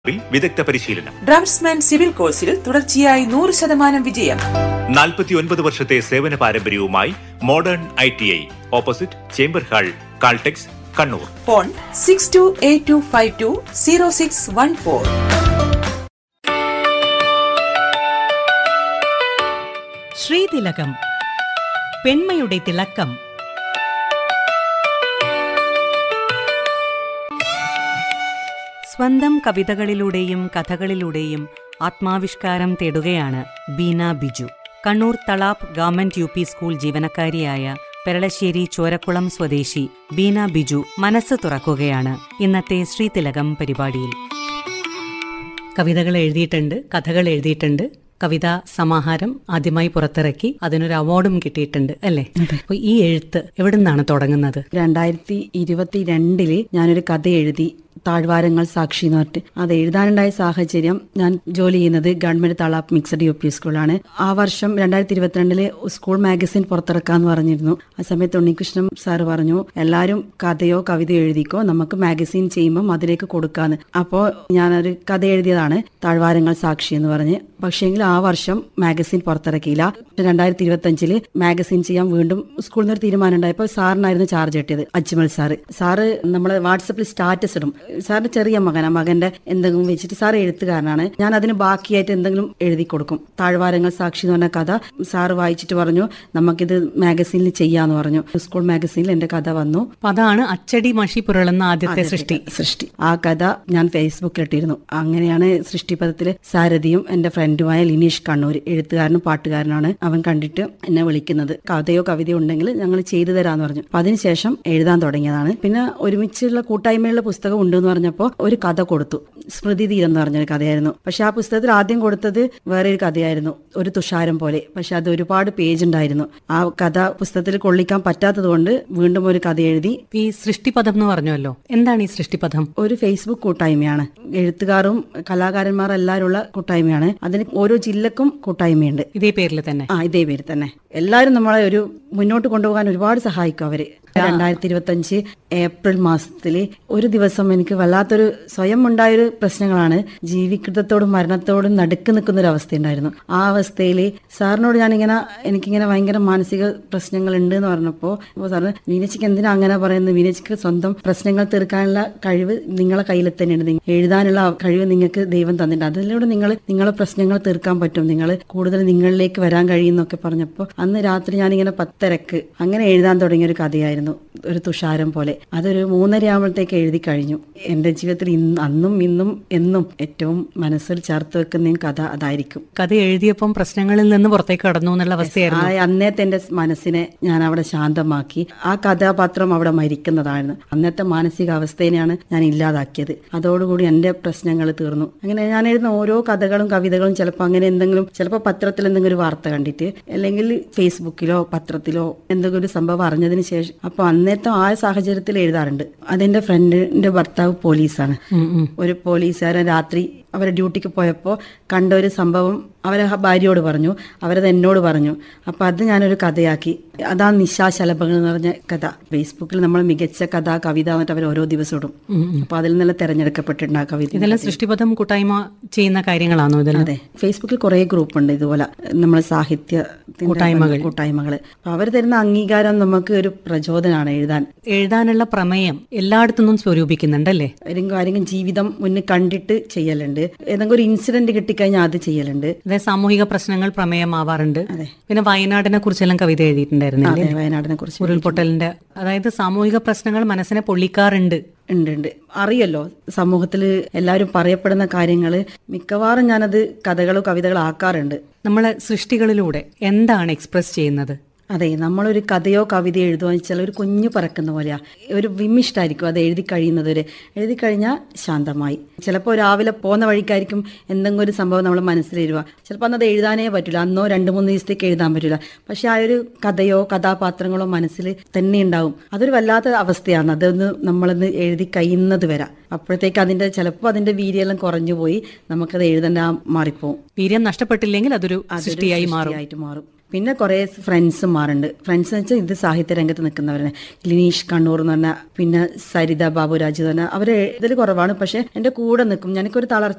വിദഗ്ധ പരിശീലനം draughtsman civil കോഴ്സിൽ തുടർച്ചയായി നൂറ് ശതമാനം വിജയം നാൽപ്പത്തിയൊൻപത് വർഷത്തെ സേവന പാരമ്പര്യവുമായി modern I T I opposite chamber hall Caltex Kannur phone six two eight two five two zero six one four ശ്രീതിലകം പെൺമയുടെ തിളക്കം സ്വന്തം കവിതകളിലൂടെയും കഥകളിലൂടെയും ആത്മാവിഷ്കാരം തേടുകയാണ് Beena Biju Kannur Thalap government U P school ജീവനക്കാരിയായ പെരളശ്ശേരി ചോരക്കുളം സ്വദേശി ബീന ബിജു മനസ്സ് തുറക്കുകയാണ് ഇന്നത്തെ ശ്രീതിലകം പരിപാടിയിൽ കവിതകൾ എഴുതിയിട്ടുണ്ട് കഥകൾ എഴുതിയിട്ടുണ്ട് കവിതാ സമാഹാരം ആദ്യമായി പുറത്തിറക്കി അതിനൊരു അവാർഡും കിട്ടിയിട്ടുണ്ട് അല്ലേ അപ്പൊ ഈ എഴുത്ത് എവിടെ നിന്നാണ് തുടങ്ങുന്നത് രണ്ടായിരത്തി ഇരുപത്തിരണ്ടില് ഞാനൊരു കഥ എഴുതി താഴ്വാരങ്ങൾ സാക്ഷി എന്ന് പറഞ്ഞിട്ട് അത് എഴുതാനുണ്ടായ സാഹചര്യം ഞാൻ ജോലി ചെയ്യുന്നത് government Thalap mixed U P സ്കൂളാണ് ആ വർഷം രണ്ടായിരത്തി ഇരുപത്തിരണ്ടില് സ്കൂൾ മാഗസിൻ പുറത്തിറക്കാന്ന് പറഞ്ഞിരുന്നു ആ സമയത്ത് ഉണ്ണികൃഷ്ണൻ സാർ പറഞ്ഞു എല്ലാവരും കഥയോ കവിതയോ എഴുതിക്കോ നമുക്ക് മാഗസിൻ ചെയ്യുമ്പം അതിലേക്ക് കൊടുക്കാന്ന് അപ്പോൾ ഞാനൊരു കഥ എഴുതിയതാണ് താഴ്വാരങ്ങൾ സാക്ഷി എന്ന് പറഞ്ഞ് പക്ഷേങ്കിൽ ആ വർഷം മാഗസിൻ പുറത്തിറക്കിയില്ല രണ്ടായിരത്തി ഇരുപത്തി അഞ്ചില് മാഗസിൻ ചെയ്യാൻ വീണ്ടും സ്കൂളിൽ നിന്ന് ഒരു തീരുമാനം ഉണ്ടായപ്പോൾ സാറിനായിരുന്നു ചാർജ് കിട്ടിയത് അജ്മൽ സാറ് സാറ് നമ്മളെ വാട്സപ്പിൽ സ്റ്റാറ്റസ് ഇടും സാറിന്റെ ചെറിയ മകൻ ആ മകന്റെ എന്തെങ്കിലും വെച്ചിട്ട് സാർ എഴുത്തുകാരനാണ് ഞാൻ അതിന് ബാക്കിയായിട്ട് എന്തെങ്കിലും എഴുതി കൊടുക്കും താഴ്വാരങ്ങൾ സാക്ഷി എന്ന് പറഞ്ഞ കഥ സാറ് വായിച്ചിട്ട് പറഞ്ഞു നമുക്കിത് മാഗസീനിൽ ചെയ്യാന്ന് പറഞ്ഞു സ്കൂൾ മാഗസീനിൽ എന്റെ കഥ വന്നു അപ്പൊ അതാണ് അച്ചടി മഷി പുരളുന്ന ആദ്യത്തെ സൃഷ്ടി സൃഷ്ടി ആ കഥ ഞാൻ ഫേസ്ബുക്കിൽ ഇട്ടിരുന്നു അങ്ങനെയാണ് സൃഷ്ടിപഥത്തില് സാരഥിയും എന്റെ ഫ്രണ്ടുമായ ലിനീഷ് കണ്ണൂർ എഴുത്തുകാരനും പാട്ടുകാരനാണ് അവൻ കണ്ടിട്ട് എന്നെ വിളിക്കുന്നത് കഥയോ കവിതയോ ഉണ്ടെങ്കിൽ ഞങ്ങൾ ചെയ്തു തരാന്ന് പറഞ്ഞു അപ്പൊ അതിനുശേഷം എഴുതാൻ തുടങ്ങിയതാണ് പിന്നെ ഒരുമിച്ചുള്ള കൂട്ടായ്മയുള്ള പുസ്തകം ഉണ്ടെന്ന് പറഞ്ഞപ്പോൾ ഒരു കഥ കൊടുത്തു സ്മൃതി തീരം എന്ന് പറഞ്ഞൊരു കഥയായിരുന്നു പക്ഷെ ആ പുസ്തകത്തിൽ ആദ്യം കൊടുത്തത് വേറെ ഒരു കഥയായിരുന്നു ഒരു തുഷാരം പോലെ പക്ഷെ അത് ഒരുപാട് പേജ് ഉണ്ടായിരുന്നു ആ കഥ പുസ്തകത്തിൽ കൊള്ളിക്കാൻ പറ്റാത്തത് കൊണ്ട് വീണ്ടും ഒരു കഥ എഴുതി ഈ സൃഷ്ടിപദം എന്ന് പറഞ്ഞല്ലോ എന്താണ് ഈ സൃഷ്ടിപദം ഒരു ഫേസ്ബുക്ക് കൂട്ടായ്മയാണ് എഴുത്തുകാരും കലാകാരന്മാരും എല്ലാവരും ഉള്ള കൂട്ടായ്മയാണ് അതിന് ഓരോ ജില്ലക്കും കൂട്ടായ്മയുണ്ട് ഇതേ പേരിൽ തന്നെ ആ ഇതേ പേര് തന്നെ എല്ലാവരും നമ്മളെ ഒരു മുന്നോട്ട് കൊണ്ടുപോകാൻ ഒരുപാട് സഹായിക്കും അവര് രണ്ടായിരത്തി ഇരുപത്തി അഞ്ച് ഏപ്രിൽ മാസത്തില് ഒരു ദിവസം എനിക്ക് വല്ലാത്തൊരു സ്വയം ഉണ്ടായൊരു പ്രശ്നങ്ങളാണ് ജീവിതത്തോടും മരണത്തോടും നടുക്ക് നിൽക്കുന്ന ഒരു അവസ്ഥ ഉണ്ടായിരുന്നു ആ അവസ്ഥയിൽ സാറിനോട് ഞാനിങ്ങനെ എനിക്കിങ്ങനെ ഭയങ്കര മാനസിക പ്രശ്നങ്ങൾ ഉണ്ട് എന്ന് പറഞ്ഞപ്പോൾ അപ്പോൾ സാറിന് വീനച്ചിക്ക് എന്തിനാ അങ്ങനെ പറയുന്നത് വീനച്ചിക്ക് സ്വന്തം പ്രശ്നങ്ങൾ തീർക്കാനുള്ള കഴിവ് നിങ്ങളെ കയ്യിൽ തന്നെയുണ്ട് നിങ്ങ- എഴുതാനുള്ള കഴിവ് നിങ്ങൾക്ക് ദൈവം തന്നിട്ടുണ്ട് അതിലൂടെ നിങ്ങൾ നിങ്ങളെ പ്രശ്നങ്ങൾ തീർക്കാൻ പറ്റും നിങ്ങൾ കൂടുതൽ നിങ്ങളിലേക്ക് വരാൻ കഴിയുന്നൊക്കെ പറഞ്ഞപ്പോൾ അന്ന് രാത്രി ഞാനിങ്ങനെ പത്തരക്ക് അങ്ങനെ എഴുതാൻ തുടങ്ങിയ ഒരു കഥയായിരുന്നു ഒരു തുഷാരം പോലെ അതൊരു മൂന്നര ആകുമ്പോഴത്തേക്ക് എഴുതി കഴിഞ്ഞു എന്റെ ജീവിതത്തിൽ ഇന്ന് അന്നും ഇന്നും എന്നും ഏറ്റവും മനസ്സിൽ ചേർത്ത് വെക്കുന്ന കഥ അതായിരിക്കും കഥ എഴുതിയപ്പം പ്രശ്നങ്ങളിൽ നിന്ന് പുറത്തേക്ക് കടന്നു എന്നുള്ള അവസ്ഥയായിരുന്നു ആ അന്നത്തെ എന്റെ മനസ്സിനെ ഞാൻ അവിടെ ശാന്തമാക്കി ആ കഥാപാത്രം അവിടെ മരിക്കുന്നതായിരുന്നു അന്നത്തെ മാനസികാവസ്ഥേനെയാണ് ഞാൻ ഇല്ലാതാക്കിയത് അതോടുകൂടി എന്റെ പ്രശ്നങ്ങൾ തീർന്നു അങ്ങനെ ഞാൻ എഴുതുന്ന ഓരോ കഥകളും കവിതകളും ചിലപ്പോൾ അങ്ങനെ എന്തെങ്കിലും ചിലപ്പോൾ പത്രത്തിൽ എന്തെങ്കിലും ഒരു വാർത്ത കണ്ടിട്ട് അല്ലെങ്കിൽ ഫേസ്ബുക്കിലോ പത്രത്തിലോ എന്തെങ്കിലും ഒരു സംഭവം അറിഞ്ഞതിന് ശേഷം അപ്പൊ അന്നത്തെ ആ സാഹചര്യത്തിൽ എഴുതാറുണ്ട് അതെന്റെ ഫ്രണ്ടിന്റെ ഭർത്താവ് പോലീസാണ് ഒരു പോലീസുകാരൻ രാത്രി അവരെ ഡ്യൂട്ടിക്ക് പോയപ്പോൾ കണ്ട ഒരു സംഭവം അവരെ ആ ഭാര്യയോട് പറഞ്ഞു അവരത് എന്നോട് പറഞ്ഞു അപ്പൊ അത് ഞാനൊരു കഥയാക്കി അതാ നിശാശലഭങ്ങൾ എന്ന് പറഞ്ഞ കഥ ഫേസ്ബുക്കിൽ നമ്മൾ മികച്ച കഥ കവിത എന്നിട്ട് അവർ ഓരോ ദിവസം ഇടും അപ്പൊ അതിൽ നിന്നെല്ലാം തെരഞ്ഞെടുക്കപ്പെട്ടിട്ടുണ്ട് ആ കവിത ഇതെല്ലാം സൃഷ്ടിപദം കൂട്ടായ്മ ചെയ്യുന്ന കാര്യങ്ങളാണോ ഇതെല്ലാം അതെ ഫേസ്ബുക്കിൽ കുറെ ഗ്രൂപ്പ് ഉണ്ട് ഇതുപോലെ നമ്മൾ സാഹിത്യ കൂട്ടായ്മകൾ. കൂട്ടായ്മകൾ അപ്പൊ അവർ തരുന്ന അംഗീകാരം നമുക്ക് ഒരു പ്രചോദനമാണ് എഴുതാൻ എഴുതാനുള്ള പ്രമേയം എല്ലായിടത്തുനിന്നും സ്വരൂപിക്കുന്നുണ്ടല്ലേ ഏതെങ്കിലും ആരെങ്കിലും ജീവിതം മുന്നിൽ കണ്ടിട്ട് ചെയ്യലുണ്ട് ഏതെങ്കിലും ഒരു ഇൻസിഡന്റ് കിട്ടിക്കഴിഞ്ഞാൽ അത് ചെയ്യലുണ്ട് അതായത് സാമൂഹിക പ്രശ്നങ്ങൾ പ്രമേയമാവാറുണ്ട് അതെ. പിന്നെ വയനാടിനെ കുറിച്ചെല്ലാം കവിത എഴുതിയിട്ടുണ്ടായിരുന്നില്ലേ അതെ വയനാടിനെ കുറിച്ച് ഉരുൾപൊട്ടലിന്റെ അതായത് സാമൂഹിക പ്രശ്നങ്ങൾ മനസ്സിനെ പൊള്ളിക്കാറുണ്ട് ഉണ്ട് ഉണ്ട് അറിയല്ലോ സമൂഹത്തിൽ എല്ലാവരും പറയപ്പെടുന്ന കാര്യങ്ങൾ മിക്കവാറും ഞാനത് കഥകളോ കവിതകളോ ആക്കാറുണ്ട് നമ്മൾ സൃഷ്ടികളിലൂടെ എന്താണ് എക്സ്പ്രസ് ചെയ്യുന്നത് അതെ നമ്മളൊരു കഥയോ കവിതയോ എഴുതുക വെച്ചാൽ ഒരു കുഞ്ഞു പറക്കുന്ന പോലെയാ ഒരു വിമിഷ്ടായിരിക്കും അത് എഴുതി കഴിയുന്നത് വരെ എഴുതി കഴിഞ്ഞാൽ ശാന്തമായി ചിലപ്പോൾ രാവിലെ പോകുന്ന വഴിക്കായിരിക്കും എന്തെങ്കിലും ഒരു സംഭവം നമ്മൾ മനസ്സിൽ വരുക ചിലപ്പോൾ അന്ന് അത് എഴുതാനേ പറ്റില്ല അന്നോ രണ്ട് മൂന്ന് ദിവസത്തേക്ക് എഴുതാൻ പറ്റില്ല പക്ഷെ ആ ഒരു കഥയോ കഥാപാത്രങ്ങളോ മനസ്സിൽ തന്നെ ഉണ്ടാവും അതൊരു വല്ലാത്ത അവസ്ഥയാണ് അതൊന്ന് നമ്മളൊന്ന് എഴുതി കഴിയുന്നത് വരെ അപ്പോഴത്തേക്ക് അതിന്റെ ചിലപ്പോൾ അതിന്റെ വീര്യമെല്ലാം കുറഞ്ഞു പോയി നമുക്കത് എഴുതേണ്ട മാറിപ്പോവും വീര്യം നഷ്ടപ്പെട്ടില്ലെങ്കിൽ അതൊരു അതൊരു സൃഷ്ടിയായി മാറും സൃഷ്ടിയായിട്ട് മാറും പിന്നെ കുറെ ഫ്രണ്ട്സും മാറുണ്ട് ഫ്രണ്ട്സ് എന്ന് വെച്ചാൽ ഇത് സാഹിത്യ രംഗത്ത് നിൽക്കുന്നവരാണ് ലിനീഷ് കണ്ണൂർ എന്ന് പറഞ്ഞ പിന്നെ സരിത ബാബുരാജ് എന്ന് പറഞ്ഞാൽ അവര് ഇതിൽ കുറവാണ് പക്ഷെ എന്റെ കൂടെ നിൽക്കും എനിക്കൊരു തളർച്ച